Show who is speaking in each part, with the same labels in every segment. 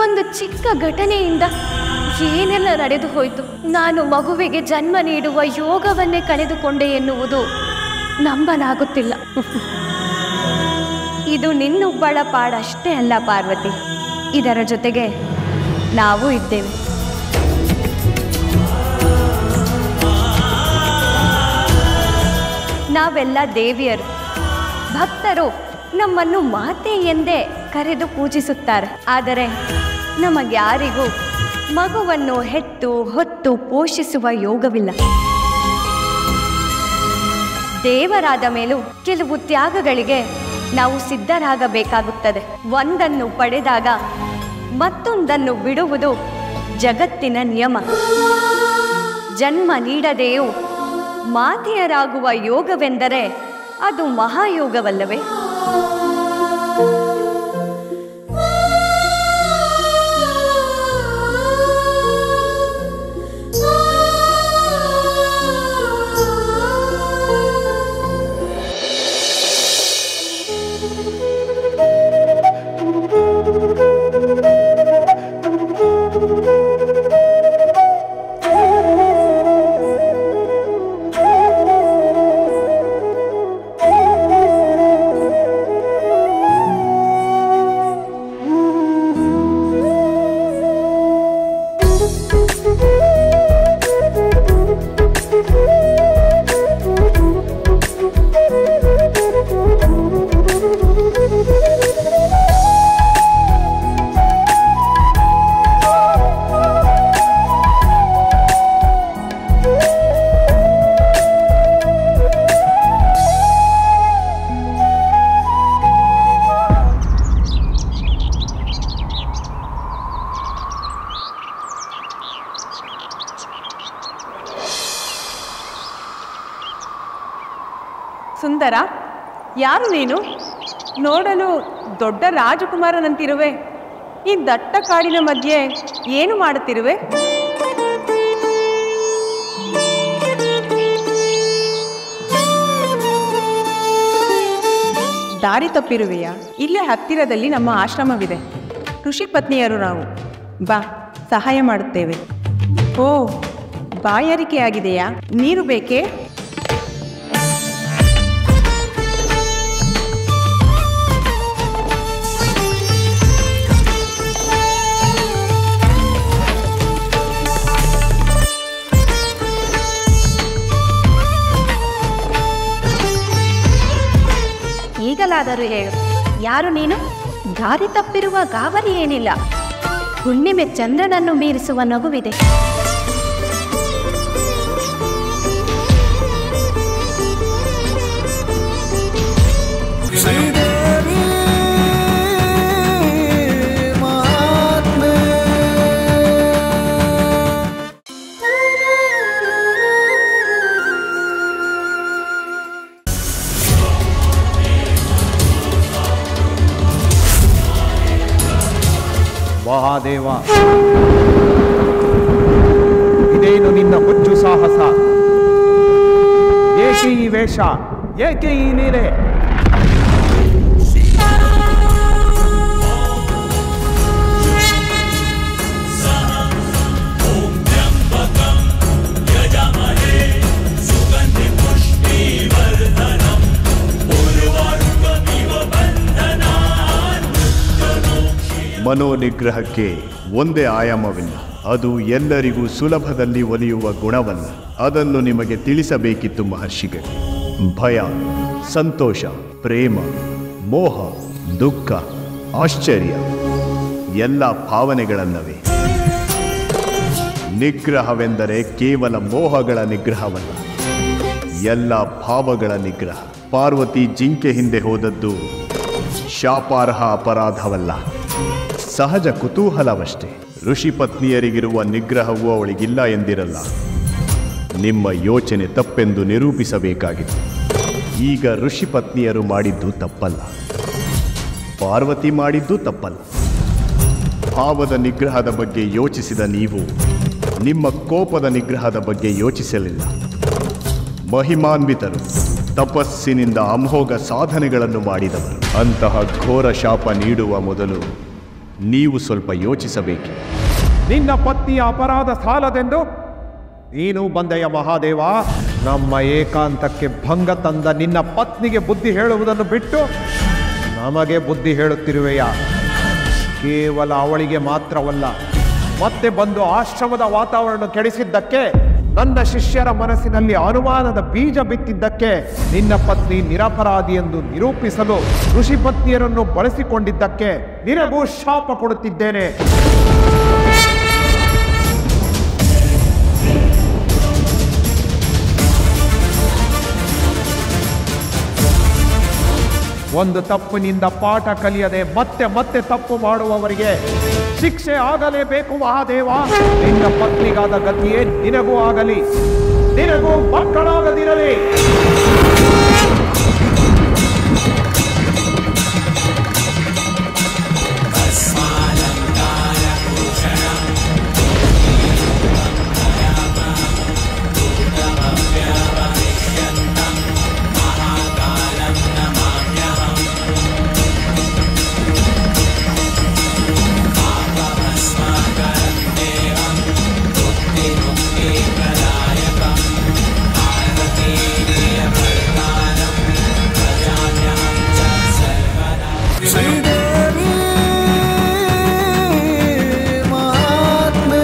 Speaker 1: ಒಂದು ಚಿಕ್ಕ ಘಟನೆಯಿಂದ ಏನೆಲ್ಲ ನಡೆದು ಹೋಯಿತು ನಾನು ಮಗುವಿಗೆ ಜನ್ಮ ನೀಡುವ ಯೋಗವನ್ನೇ ಕಳೆದುಕೊಂಡೆ ಎನ್ನುವುದು ನಂಬಲಾಗುತ್ತಿಲ್ಲ ಇದು ನಿನ್ನೊಬ್ಬಳ ಪಾಡಷ್ಟೇ ಅಲ್ಲ ಪಾರ್ವತಿ ಇದರ ಜೊತೆಗೆ ನಾವು ಇದ್ದೇವೆ ನಾವೆಲ್ಲ ದೇವಿಯರು ಭಕ್ತರು ನಮ್ಮನ್ನು ಮಾತೆ ಎಂದೇ ಕರೆದು ಪೂಜಿಸುತ್ತಾರೆ ಆದರೆ ನಮಗ್ಯಾರಿಗೂ ಮಗುವನ್ನು ಹೆತ್ತು ಹೊತ್ತು ಪೋಷಿಸುವ ಯೋಗವಿಲ್ಲ ದೇವರಾದ ಮೇಲೂ ಕೆಲವು ತ್ಯಾಗಗಳಿಗೆ ನಾವು ಸಿದ್ಧರಾಗಬೇಕಾಗುತ್ತದೆ ಒಂದನ್ನು ಪಡೆದಾಗ ಮತ್ತೊಂದನ್ನು ಬಿಡುವುದು ಜಗತ್ತಿನ ನಿಯಮ ಜನ್ಮ ನೀಡದೆಯೂ ಮಾತೆಯರಾಗುವ ಯೋಗವೆಂದರೆ ಅದು ಮಹಾಯೋಗವಲ್ಲವೇ
Speaker 2: ಸುಂದರ ಯಾರು ನೀನು ನೋಡಲು ದೊಡ್ಡ ರಾಜಕುಮಾರನಂತಿರುವೆ ಈ ದಟ್ಟ ಕಾಡಿನ ಮಧ್ಯೆ ಏನು ಮಾಡುತ್ತಿರುವೆ ದಾರಿ ತಪ್ಪಿರುವೆಯಾ ಇಲ್ಲೇ ಹತ್ತಿರದಲ್ಲಿ ನಮ್ಮ ಆಶ್ರಮವಿದೆ ಋಷಿ ಪತ್ನಿಯರು ನಾವು ಬಾ ಸಹಾಯ ಮಾಡುತ್ತೇವೆ ಓ ಬಾಯಾರಿಕೆಯಾಗಿದೆಯಾ ನೀರು ಬೇಕೇ
Speaker 1: ಈಗಲಾದರೂ ಹೇಳು ಯಾರು ನೀನು ದಾರಿ ತಪ್ಪಿರುವ ಗಾಬರಿ ಏನಿಲ್ಲ ಹುಣ್ಣಿಮೆ ಚಂದ್ರನನ್ನು ಮೀರಿಸುವ ನಗುವಿದೆ
Speaker 3: ಶ್ರೀದೇವಿ ಮಹಾತ್ಮೆ
Speaker 4: ಮಹಾದೇವ ಇದೇನು ನಿನ್ನ ಹುಚ್ಚು ಸಾಹಸ ಏಕೆ ಈ ವೇಷ ಏಕೆ ಈ ನೀರೆ
Speaker 5: ಮನೋನಿಗ್ರಹಕ್ಕೆ ಒಂದೇ ಆಯಾಮವಿಲ್ಲ ಅದು ಎಲ್ಲರಿಗೂ ಸುಲಭದಲ್ಲಿ ಒಲಿಯುವ ಗುಣವಲ್ಲ ಅದನ್ನು ನಿಮಗೆ ತಿಳಿಸಬೇಕಿತ್ತು ಮಹರ್ಷಿಗಳೇ ಭಯ ಸಂತೋಷ ಪ್ರೇಮ ಮೋಹ ದುಃಖ ಆಶ್ಚರ್ಯ ಎಲ್ಲ ಭಾವನೆಗಳಲ್ಲವೇ ನಿಗ್ರಹವೆಂದರೆ ಕೇವಲ ಮೋಹಗಳ ನಿಗ್ರಹವಲ್ಲ ಎಲ್ಲ ಭಾವಗಳ ನಿಗ್ರಹ ಪಾರ್ವತಿ ಜಿಂಕೆ ಹಿಂದೆ ಹೋದದ್ದು ಶಾಪಾರ್ಹ ಅಪರಾಧವಲ್ಲ ಸಹಜ ಕುತೂಹಲವಷ್ಟೇ ಋಷಿ ಪತ್ನಿಯರಿಗಿರುವ ನಿಗ್ರಹವು ಅವಳಿಗಿಲ್ಲ ಎಂದಿರಲ್ಲ ನಿಮ್ಮ ಯೋಚನೆ ತಪ್ಪೆಂದು ನಿರೂಪಿಸಬೇಕಾಗಿತ್ತು ಈಗ ಋಷಿ ಪತ್ನಿಯರು ಮಾಡಿದ್ದು ತಪ್ಪಲ್ಲ ಪಾರ್ವತಿ ಮಾಡಿದ್ದು ತಪ್ಪಲ್ಲ ಭಾವದ ನಿಗ್ರಹದ ಬಗ್ಗೆ ಯೋಚಿಸಿದ ನೀವು ನಿಮ್ಮ ಕೋಪದ ನಿಗ್ರಹದ ಬಗ್ಗೆ ಯೋಚಿಸಲಿಲ್ಲ ಮಹಿಮಾನ್ವಿತರು ತಪಸ್ಸಿನಿಂದ ಅಮೋಘ ಸಾಧನೆಗಳನ್ನು ಮಾಡಿದವರು ಅಂತಹ ಘೋರ ಶಾಪ ನೀಡುವ ಮೊದಲು ನೀವು ಸ್ವಲ್ಪ ಯೋಚಿಸಬೇಕು
Speaker 4: ನಿನ್ನ ಪತ್ನಿಯ ಅಪರಾಧ ಸಾಲದೆಂದು ನೀನು ಬಂದೆಯ ಮಹಾದೇವ ನಮ್ಮ ಏಕಾಂತಕ್ಕೆ ಭಂಗ ತಂದ ನಿನ್ನ ಪತ್ನಿಗೆ ಬುದ್ಧಿ ಹೇಳುವುದನ್ನು ಬಿಟ್ಟು ನಮಗೆ ಬುದ್ಧಿ ಹೇಳುತ್ತಿರುವೆಯ ಕೇವಲ ಅವಳಿಗೆ ಮಾತ್ರವಲ್ಲ ಮತ್ತೆ ಬಂದು ಆಶ್ರಮದ ವಾತಾವರಣ ಕೆಡಿಸಿದ್ದಕ್ಕೆ ನನ್ನ ಶಿಷ್ಯರ ಮನಸ್ಸಿನಲ್ಲಿ ಅನುಮಾನದ ಬೀಜ ಬಿತ್ತಿದ್ದಕ್ಕೆ ನಿನ್ನ ಪತ್ನಿ ನಿರಪರಾಧಿ ಎಂದು ನಿರೂಪಿಸಲು ಋಷಿ ಪತ್ನಿಯರನ್ನು ಬಳಸಿಕೊಂಡಿದ್ದಕ್ಕೆ ನಿನಗೂ ಶಾಪ ಕೊಡುತ್ತಿದ್ದೇನೆ ಒಂದು ತಪ್ಪಿನಿಂದ ಪಾಠ ಕಲಿಯದೆ ಮತ್ತೆ ಮತ್ತೆ ತಪ್ಪು ಮಾಡುವವರಿಗೆ ಶಿಕ್ಷೆ ಆಗಲೇಬೇಕು ಮಹಾದೇವ ನಿನ್ನ ಪತ್ನಿಗಾದ ಗತಿಯೇ ನಿನಗೂ ಆಗಲಿ ನಿನಗೂ ಮಕ್ಕಳಾಗದಿರಲಿ
Speaker 3: ಶ್ರೀದೇವಿ ಮಹಾತ್ಮೆ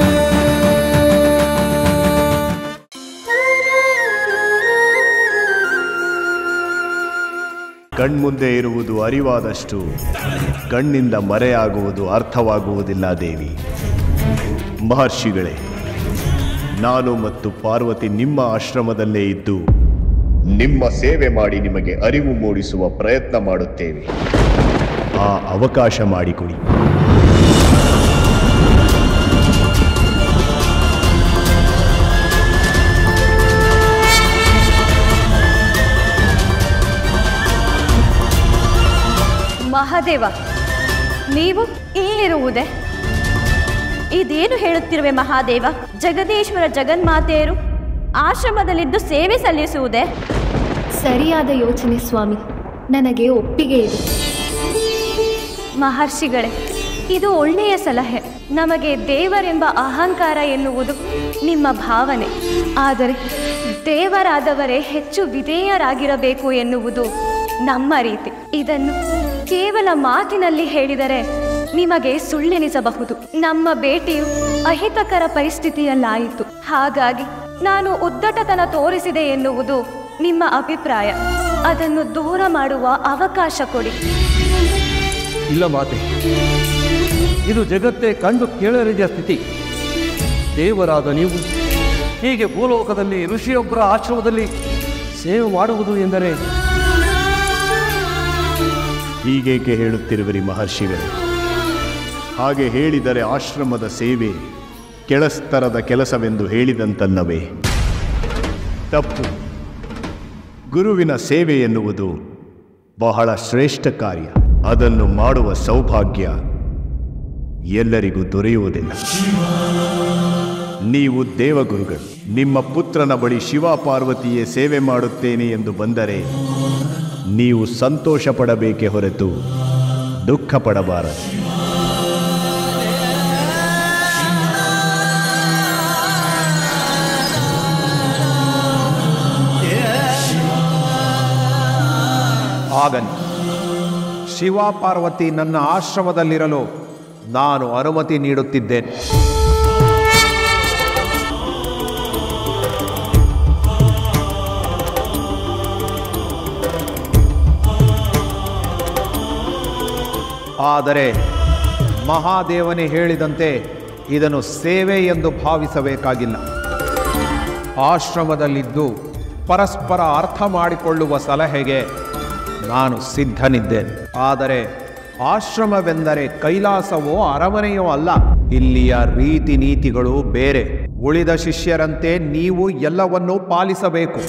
Speaker 5: ಕಣ್ಮುಂದೆ ಇರುವುದು ಅರಿವಾದಷ್ಟು ಕಣ್ಣಿಂದ ಮರೆಯಾಗುವುದು ಅರ್ಥವಾಗುವುದಿಲ್ಲ ದೇವಿ ಮಹರ್ಷಿಗಳೇ ನಾನು ಮತ್ತು ಪಾರ್ವತಿ ನಿಮ್ಮ ಆಶ್ರಮದಲ್ಲೇ ಇದ್ದು ನಿಮ್ಮ ಸೇವೆ ಮಾಡಿ ನಿಮಗೆ ಅರಿವು ಮೂಡಿಸುವ ಪ್ರಯತ್ನ ಮಾಡುತ್ತೇವೆ ಆ ಅವಕಾಶ ಮಾಡಿಕೊಡಿ
Speaker 1: ಮಹಾದೇವ ನೀವು ಇಲ್ಲಿರುವುದೇ
Speaker 6: ಇದೇನು ಹೇಳುತ್ತಿರುವೆ ಮಹಾದೇವ ಜಗದೀಶ್ವರ ಜಗನ್ಮಾತೆಯರು ಆಶ್ರಮದಲ್ಲಿದ್ದು ಸೇವೆ ಸಲ್ಲಿಸುವುದೇ
Speaker 1: ಸರಿಯಾದ ಯೋಚನೆ ಸ್ವಾಮಿ ನನಗೆ ಒಪ್ಪಿಗೆ ಇದೆ ಮಹರ್ಷಿಗಳೇ ಇದು ಒಳ್ಳೆಯ ಸಲಹೆ ನಮಗೆ ದೇವರೆಂಬ ಅಹಂಕಾರ ಎನ್ನುವುದು ನಿಮ್ಮ ಭಾವನೆ ಆದರೆ ದೇವರಾದವರೇ ಹೆಚ್ಚು ವಿಧೇಯರಾಗಿರಬೇಕು ಎನ್ನುವುದು ನಮ್ಮ ರೀತಿ ಇದನ್ನು ಕೇವಲ ಮಾತಿನಲ್ಲಿ ಹೇಳಿದರೆ ನಿಮಗೆ ಸುಳ್ಳೆನಿಸಬಹುದು ನಮ್ಮ ಭೇಟಿಯು ಅಹಿತಕರ ಪರಿಸ್ಥಿತಿಯಲ್ಲಾಯಿತು ಹಾಗಾಗಿ ನಾನು ಉದ್ದಟತನ ತೋರಿಸಿದೆ ಎನ್ನುವುದು ನಿಮ್ಮ ಅಭಿಪ್ರಾಯ ಅದನ್ನು ದೂರ ಮಾಡುವ ಅವಕಾಶ ಕೊಡಿ
Speaker 7: ಇಲ್ಲ ಮಾತೆ ಇದು ಜಗತ್ತೇ ಕಂಡು ಕೇಳರಿದ ಸ್ಥಿತಿ ದೇವರಾದ ನೀವು ಹೀಗೆ ಭೂಲೋಕದಲ್ಲಿ ಋಷಿಯೊಬ್ಬರ ಆಶ್ರಮದಲ್ಲಿ ಸೇವೆ ಮಾಡುವುದು ಎಂದರೆ
Speaker 5: ಹೀಗೇಕೆ ಹೇಳುತ್ತಿರುವಿರಿ ಮಹರ್ಷಿಗಳೇ ಹಾಗೆ ಹೇಳಿದರೆ ಆಶ್ರಮದ ಸೇವೆ ಕೆಳಸ್ತರದ ಕೆಲಸವೆಂದು ಹೇಳಿದಂತಲ್ಲವೇ ತಪ್ಪು ಗುರುವಿನ ಸೇವೆ ಎನ್ನುವುದು ಬಹಳ ಶ್ರೇಷ್ಠ ಕಾರ್ಯ ಅದನ್ನು ಮಾಡುವ ಸೌಭಾಗ್ಯ ಎಲ್ಲರಿಗೂ ದೊರೆಯುವುದಿಲ್ಲ ನೀವು ದೇವಗುರುಗಳು ನಿಮ್ಮ ಪುತ್ರನ ಬಳಿ ಶಿವ ಪಾರ್ವತಿಯೇ ಸೇವೆ ಮಾಡುತ್ತೇನೆ ಎಂದು ಬಂದರೆ ನೀವು ಸಂತೋಷ ಪಡಬೇಕೇ ಹೊರತು ದುಃಖ ಪಡಬಾರದು
Speaker 4: ಆಗಲಿ ಶಿವ ಪಾರ್ವತಿ ನನ್ನ ಆಶ್ರಮದಲ್ಲಿರಲು ನಾನು ಅನುಮತಿ ನೀಡುತ್ತಿದ್ದೇನೆ ಆದರೆ ಮಹಾದೇವನೇ ಹೇಳಿದಂತೆ ಇದನ್ನು ಸೇವೆ ಎಂದು ಭಾವಿಸಬೇಕಾಗಿಲ್ಲ ಆಶ್ರಮದಲ್ಲಿದ್ದು ಪರಸ್ಪರ ಅರ್ಥ ಮಾಡಿಕೊಳ್ಳುವ ಸಲಹೆಗೆ ನಾನು ಸಿದ್ಧನಿದ್ದೇನೆ ಆದರೆ ಆಶ್ರಮವೆಂದರೆ ಕೈಲಾಸವೋ ಅರಮನೆಯೋ ಅಲ್ಲ ಇಲ್ಲಿಯ ರೀತಿ ನೀತಿಗಳು ಬೇರೆ ಉಳಿದ ಶಿಷ್ಯರಂತೆ ನೀವು ಎಲ್ಲವನ್ನೂ ಪಾಲಿಸಬೇಕು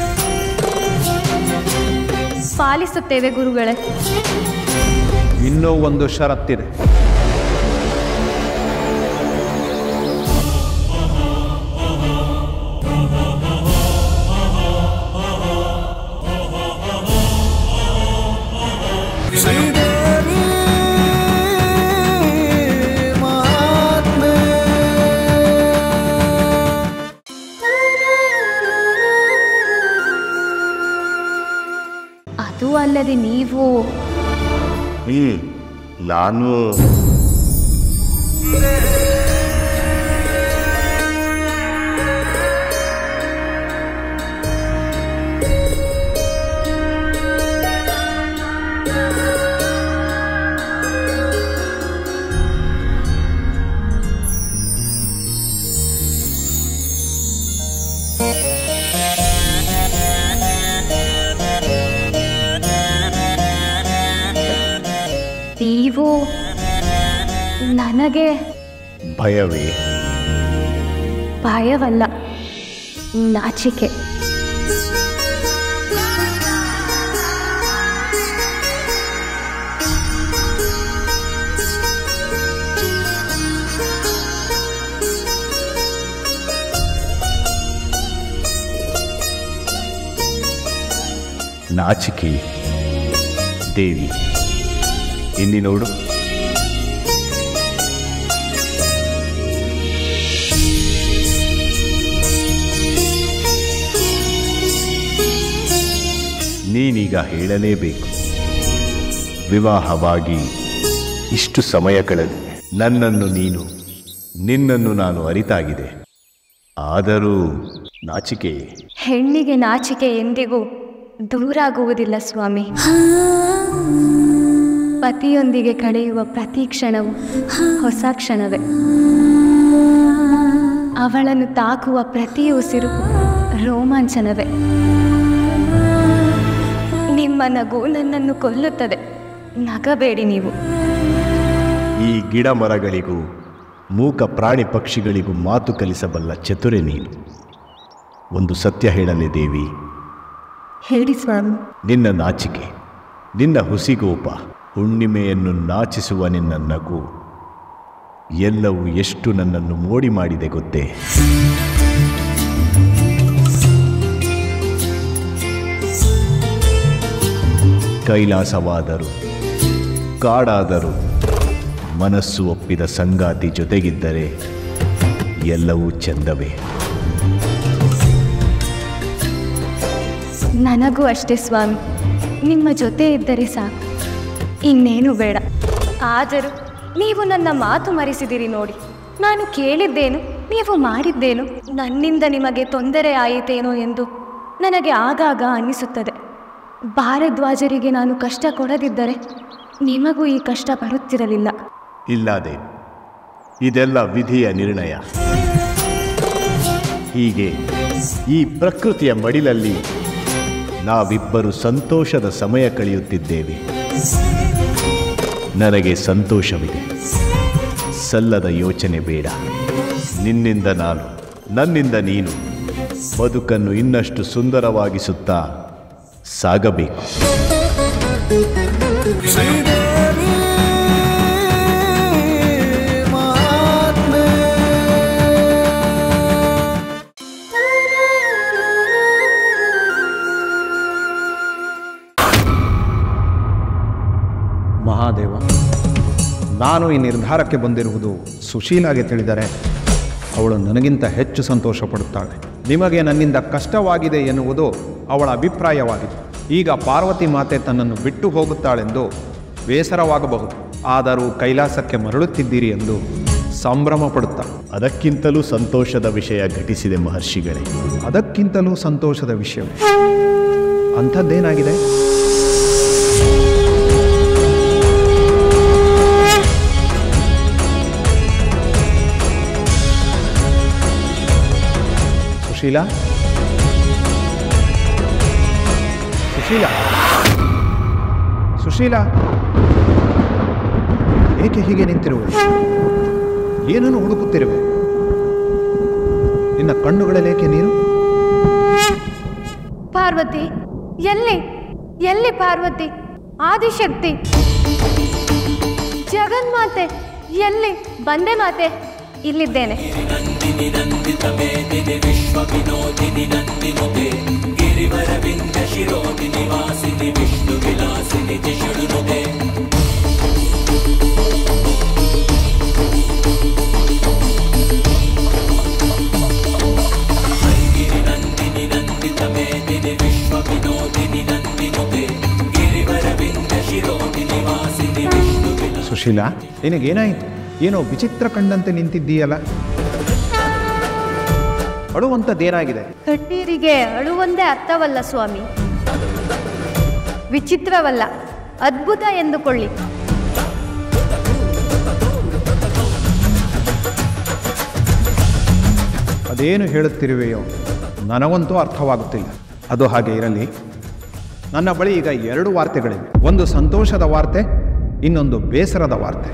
Speaker 1: ಪಾಲಿಸುತ್ತೇವೆ ಗುರುಗಳೇ
Speaker 4: ಇನ್ನೂ ಒಂದು ಷರತ್ತಿದೆ
Speaker 3: ಶ್ರೀದೇವಿ
Speaker 1: ಅಲ್ಲದೆ ನೀವು
Speaker 5: ಹ್ಮ್ ನಾನು
Speaker 1: ನೀವು ನನಗೆ
Speaker 5: ಭಯವೇ
Speaker 1: ಭಯವಲ್ಲ ನಾಚಿಕೆ
Speaker 5: ನಾಚಿಕೆ ದೇವಿ ಇಲ್ಲಿ ನೋಡು ನೀನೀಗ ಹೇಳಲೇಬೇಕು ವಿವಾಹವಾಗಿ ಇಷ್ಟು ಸಮಯ ಕಳೆದಿದೆ ನನ್ನನ್ನು ನೀನು ನಿನ್ನನ್ನು ನಾನು ಅರಿತಾಗಿದೆ ಆದರೂ ನಾಚಿಕೆ
Speaker 1: ಹೆಣ್ಣಿಗೆ ನಾಚಿಕೆ ಎಂದಿಗೂ ದೂರಾಗುವುದಿಲ್ಲ ಸ್ವಾಮಿ ಪತಿಯೊಂದಿಗೆ ಕಳೆಯುವ ಪ್ರತಿ ಕ್ಷಣವು ಹೊಸ ಕ್ಷಣವೇ ಅವಳನ್ನು ತಾಕುವ ಪ್ರತಿ ಉಸಿರು ರೋಮಾಂಚನವೇ ನಿಮ್ಮ ನಗು ನನ್ನನ್ನು ಕೊಲ್ಲುತ್ತದೆ ನಗಬೇಡಿ ನೀವು
Speaker 5: ಈ ಗಿಡ ಮರಗಳಿಗೂ ಮೂಕ ಪ್ರಾಣಿ ಪಕ್ಷಿಗಳಿಗೂ ಮಾತು ಕಲಿಸಬಲ್ಲ ಚತುರೆ ನೀನು ಒಂದು ಸತ್ಯ ಹೇಳಲೆ ದೇವಿ
Speaker 2: ಹೇಳಿ ಸ್ವಾಮಿ
Speaker 5: ನಿನ್ನ ನಾಚಿಕೆ ನಿನ್ನ ಹುಸಿಗೋಪ ಹುಣ್ಣಿಮೆಯನ್ನು ನಾಚಿಸುವ ನಿನ್ನ ನಗು ಎಲ್ಲವೂ ಎಷ್ಟು ನನ್ನನ್ನು ಮೋಡಿ ಮಾಡಿದೆ ಗೊತ್ತೇ ಕೈಲಾಸವಾದರೂ ಕಾಡಾದರೂ ಮನಸ್ಸು ಒಪ್ಪಿದ ಸಂಗಾತಿ ಜೊತೆಗಿದ್ದರೆ ಎಲ್ಲವೂ ಚೆಂದವೇ
Speaker 1: ನನಗೂ ಅಷ್ಟೇ ಸ್ವಾಮಿ ನಿಮ್ಮ ಜೊತೆ ಇದ್ದರೆ ಸಾಕು ಇನ್ನೇನು ಬೇಡ ಆದರೂ ನೀವು ನನ್ನ ಮಾತು ಮರೆಸಿದಿರಿ ನೋಡಿ ನಾನು ಕೇಳಿದ್ದೇನು ನೀವು ಮಾಡಿದ್ದೇನು ನನ್ನಿಂದ ನಿಮಗೆ ತೊಂದರೆ ಆಯಿತೇನೋ ಎಂದು ನನಗೆ ಆಗಾಗ ಅನಿಸುತ್ತದೆ ಭಾರದ್ವಾಜರಿಗೆ ನಾನು ಕಷ್ಟ ಕೊಡದಿದ್ದರೆ ನಿಮಗೂ ಈ ಕಷ್ಟ ಬರುತ್ತಿರಲಿಲ್ಲ
Speaker 5: ಇಲ್ಲದೆ ಇದೆಲ್ಲ ವಿಧಿಯ ನಿರ್ಣಯ ಹೀಗೆ ಈ ಪ್ರಕೃತಿಯ ಮಡಿಲಲ್ಲಿ ನಾವಿಬ್ಬರು ಸಂತೋಷದ ಸಮಯ ಕಳೆಯುತ್ತಿದ್ದೇವೆ ನನಗೆ ಸಂತೋಷವಿದೆ ಸಲ್ಲದ ಯೋಚನೆ ಬೇಡ ನಿನ್ನಿಂದ ನಾನು ನನ್ನಿಂದ ನೀನು ಬದುಕನ್ನು ಇನ್ನಷ್ಟು ಸುಂದರವಾಗಿಸುತ್ತಾ ಸಾಗಬೇಕು
Speaker 3: ಶ್ರೀದೇವಿ ಮಹಾತ್ಮೆ
Speaker 4: ಮಹಾದೇವ ನಾನು ಈ ನಿರ್ಧಾರಕ್ಕೆ ಬಂದಿರುವುದು ಸುಶೀಲಾಗೆ ತಿಳಿದರೆ ಅವಳು ನನಗಿಂತ ಹೆಚ್ಚು ಸಂತೋಷ ಪಡುತ್ತಾಳೆ ನಿಮಗೆ ನನ್ನಿಂದ ಕಷ್ಟವಾಗಿದೆ ಎನ್ನುವುದು ಅವಳ ಅಭಿಪ್ರಾಯವಾಗಿದೆ ಈಗ ಪಾರ್ವತಿ ಮಾತೆ ತನ್ನನ್ನು ಬಿಟ್ಟು ಹೋಗುತ್ತಾಳೆಂದು ಬೇಸರವಾಗಬಹುದು ಆದರೂ ಕೈಲಾಸಕ್ಕೆ ಮರಳುತ್ತಿದ್ದೀರಿ ಎಂದು ಸಂಭ್ರಮ ಪಡುತ್ತಾ
Speaker 5: ಅದಕ್ಕಿಂತಲೂ ಸಂತೋಷದ ವಿಷಯ ಘಟಿಸಿದೆ ಮಹರ್ಷಿಗಳೇ
Speaker 4: ಅದಕ್ಕಿಂತಲೂ ಸಂತೋಷದ ವಿಷಯವೇ ಅಂಥದ್ದೇನಾಗಿದೆ ಸುಶೀಲಾ ಸುಶೀಲಾ ಸುಶೀಲಾ ಏಕೆ ಹೀಗೆ ನಿಂತಿರುವೆ ಏನನ್ನು ಹುಡುಕುತ್ತಿರುವೆ ನಿನ್ನ ಕಣ್ಣುಗಳಲ್ಲೇಕೆ ನೀರು
Speaker 1: ಪಾರ್ವತಿ ಎಲ್ಲಿ ಎಲ್ಲಿ ಪಾರ್ವತಿ ಆದಿಶಕ್ತಿ ಜಗನ್ಮಾತೆ ಎಲ್ಲಿ ಬಂದೆ ಮಾತೆ ಇಲ್ಲಿದ್ದೇನೆ
Speaker 4: ಸುಶೀಲಾ ನಿನಗೇನಾಯಿತು ಏನೋ ವಿಚಿತ್ರ ಕಂಡಂತೆ ನಿಂತಿದ್ದೀಯಲ್ಲ ಅಳುವಂಥದ್ದೇನಾಗಿದೆ
Speaker 1: ಕಣ್ಣೀರಿಗೆ ಅಳುವಂದೇ ಅರ್ಥವಲ್ಲ ಸ್ವಾಮಿ ವಿಚಿತ್ರವಲ್ಲ ಅದ್ಭುತ ಎಂದುಕೊಳ್ಳಿ
Speaker 4: ಅದೇನು ಹೇಳುತ್ತಿರುವೆಯೋ ನನಗಂತೂ ಅರ್ಥವಾಗುತ್ತಿಲ್ಲ ಅದು ಹಾಗೆ ಇರಲಿ ನನ್ನ ಬಳಿ ಈಗ ಎರಡು ವಾರ್ತೆಗಳಿವೆ ಒಂದು ಸಂತೋಷದ ವಾರ್ತೆ ಇನ್ನೊಂದು ಬೇಸರದ ವಾರ್ತೆ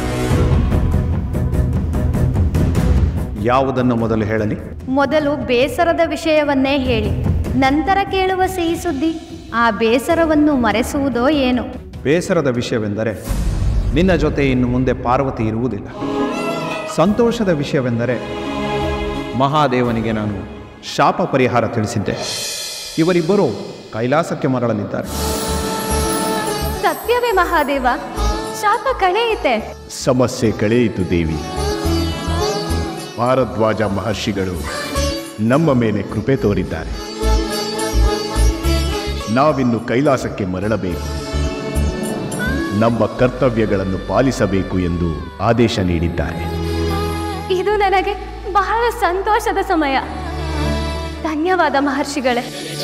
Speaker 4: ಯಾವುದನ್ನು ಮೊದಲು ಹೇಳಲಿ
Speaker 1: ಮೊದಲು ಬೇಸರದ ವಿಷಯವನ್ನೇ ಹೇಳಿ ನಂತರ ಕೇಳುವ ಸಿಹಿ ಸುದ್ದಿ ಆ ಬೇಸರವನ್ನು ಮರೆಸುವುದೋ ಏನೋ
Speaker 4: ಬೇಸರದ ವಿಷಯವೆಂದರೆ ನಿನ್ನ ಜೊತೆ ಇನ್ನು ಮುಂದೆ ಪಾರ್ವತಿ ಇರುವುದಿಲ್ಲ ಸಂತೋಷದ ವಿಷಯವೆಂದರೆ ಮಹಾದೇವನಿಗೆ ನಾನು ಶಾಪ ಪರಿಹಾರ ತಿಳಿಸಿದ್ದೆ ಇವರಿಬ್ಬರು ಕೈಲಾಸಕ್ಕೆ ಮರಳಲಿದ್ದಾರೆ
Speaker 1: ಸತ್ಯವೇ ಮಹಾದೇವ ಶಾಪ ಕಳೆಯಿತೆ
Speaker 5: ಸಮಸ್ಯೆ ಕಳೆಯಿತು ದೇವಿ ಭಾರದ್ವಾಜ ಮಹರ್ಷಿಗಳು ನಮ್ಮ ಮೇಲೆ ಕೃಪೆ ತೋರಿದ್ದಾರೆ ನಾವಿನ್ನು ಕೈಲಾಸಕ್ಕೆ ಮರಳಬೇಕು ನಮ್ಮ ಕರ್ತವ್ಯಗಳನ್ನು ಪಾಲಿಸಬೇಕು ಎಂದು ಆದೇಶ ನೀಡಿದ್ದಾರೆ
Speaker 1: ಇದು ನನಗೆ ಬಹಳ ಸಂತೋಷದ ಸಮಯ ಧನ್ಯವಾದ ಮಹರ್ಷಿಗಳೇ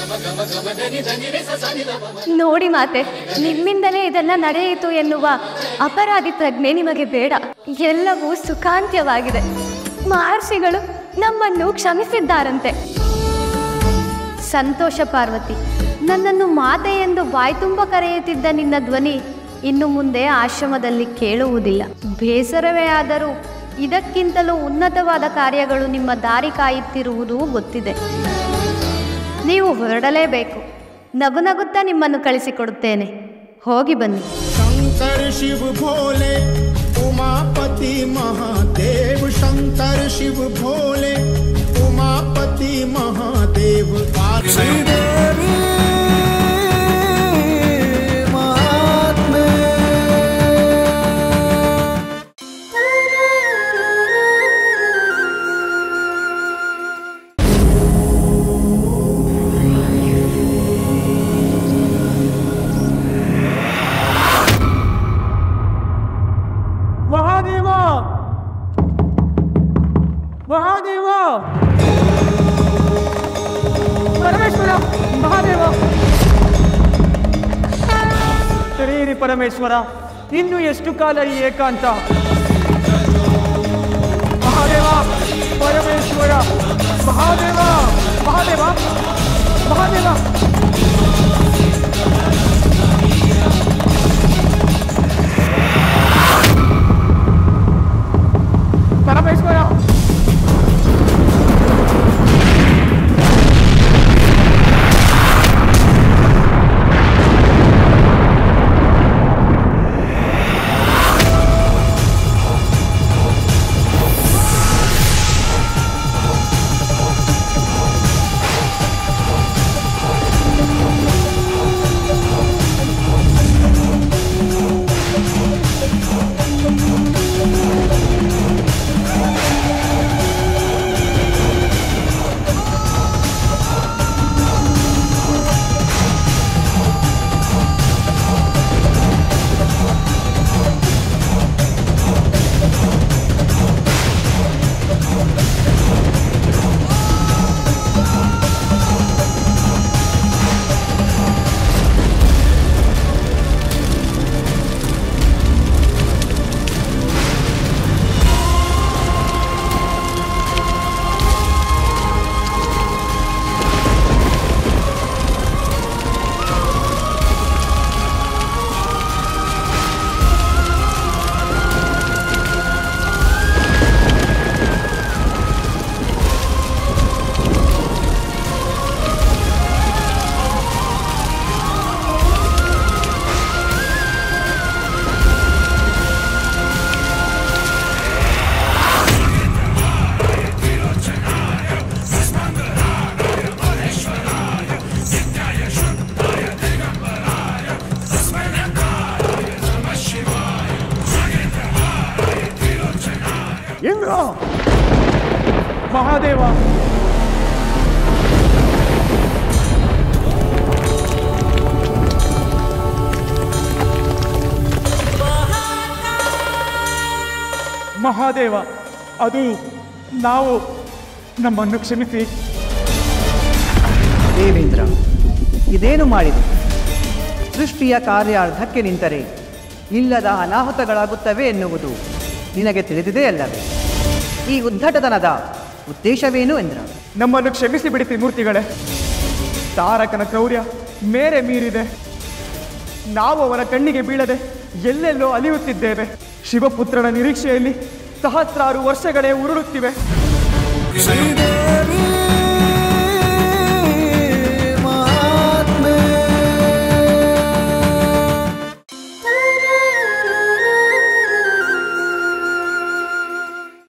Speaker 1: ನೋಡಿ ಮಾತೆ ನಿಮ್ಮಿಂದಲೇ ಇದೆಲ್ಲ ನಡೆಯಿತು ಎನ್ನುವ ಅಪರಾಧಿ ಪ್ರಜ್ಞೆ ನಿಮಗೆ ಬೇಡ ಎಲ್ಲವೂ ಸುಖಾಂತ್ಯವಾಗಿದೆ ಮಹರ್ಷಿಗಳು ನಮ್ಮನ್ನು ಕ್ಷಮಿಸಿದ್ದಾರಂತೆ ಸಂತೋಷ ಪಾರ್ವತಿ ನನ್ನನ್ನು ಮಾತೆ ಎಂದು ಬಾಯ್ತುಂಬ ಕರೆಯುತ್ತಿದ್ದ ನಿನ್ನ ಧ್ವನಿ ಇನ್ನು ಮುಂದೆ ಆಶ್ರಮದಲ್ಲಿ ಕೇಳುವುದಿಲ್ಲ ಬೇಸರವೇ ಆದರೂ ಇದಕ್ಕಿಂತಲೂ ಉನ್ನತವಾದ ಕಾರ್ಯಗಳು ನಿಮ್ಮ ದಾರಿ ಕಾಯುತ್ತಿರುವುದು ಗೊತ್ತಿದೆ ನೀವು ಹೊರಡಲೇಬೇಕು ನಗು ನಗುತ್ತಾ ನಿಮ್ಮನ್ನು ಕಳಿಸಿಕೊಡುತ್ತೇನೆ ಹೋಗಿ ಬನ್ನಿ
Speaker 3: शंकर शिव भोले उमापति महादेव शंकर शिव भोले उमापति महादेव श्रीदेवी महात्मे
Speaker 8: ಮಹಾದೇವ ಮಹಾದೇವ ಪರಮೇಶ್ವರ ಮಹಾದೇವ ತಡೆಯಿರಿ ಪರಮೇಶ್ವರ ಇನ್ನು ಎಷ್ಟು ಕಾಲ ಈ ಏಕಾಂತ ಮಹಾದೇವ ಪರಮೇಶ್ವರ ಮಹಾದೇವ ಮಹಾದೇವ ಮಹಾದೇವ ಪರಮೇಶ್ವರ ಇಂದ್ರ ಮಹಾದೇವ ಮಹಾದೇವ ಅದು ನಾವು ನಮ್ಮನ್ನು ಕ್ಷಮಿಸಿ
Speaker 9: ದೇವೇಂದ್ರ ಇದೇನು ಮಾಡಿದೆ ಸೃಷ್ಟಿಯ ಕಾರ್ಯಾರ್ಧಕ್ಕೆ ನಿಂತರೆ ಇಲ್ಲದ ಅನಾಹುತಗಳಾಗುತ್ತವೆ ಎನ್ನುವುದು ನಿನಗೆ ತಿಳಿದಿದೆ ಅಲ್ಲವೇ ಈ ಉದ್ದಟತನದ ಉದ್ದೇಶವೇನು ಎಂದ್ರ
Speaker 8: ನಮ್ಮನ್ನು ಕ್ಷಮಿಸಿ ಬಿಡಿ ತ್ರಿಮೂರ್ತಿಗಳೇ ತಾರಕನ ಕ್ರೌರ್ಯ ಮೇರೆ ಮೀರಿದೆ ನಾವು ಅವನ ಕಣ್ಣಿಗೆ ಬೀಳದೆ ಎಲ್ಲೆಲ್ಲೋ ಅಲಿಯುತ್ತಿದ್ದೇವೆ ಶಿವಪುತ್ರನ ನಿರೀಕ್ಷೆಯಲ್ಲಿ ಸಹಸ್ರಾರು ವರ್ಷಗಳೇ ಉರುಳುತ್ತಿವೆ
Speaker 3: श्रीदेव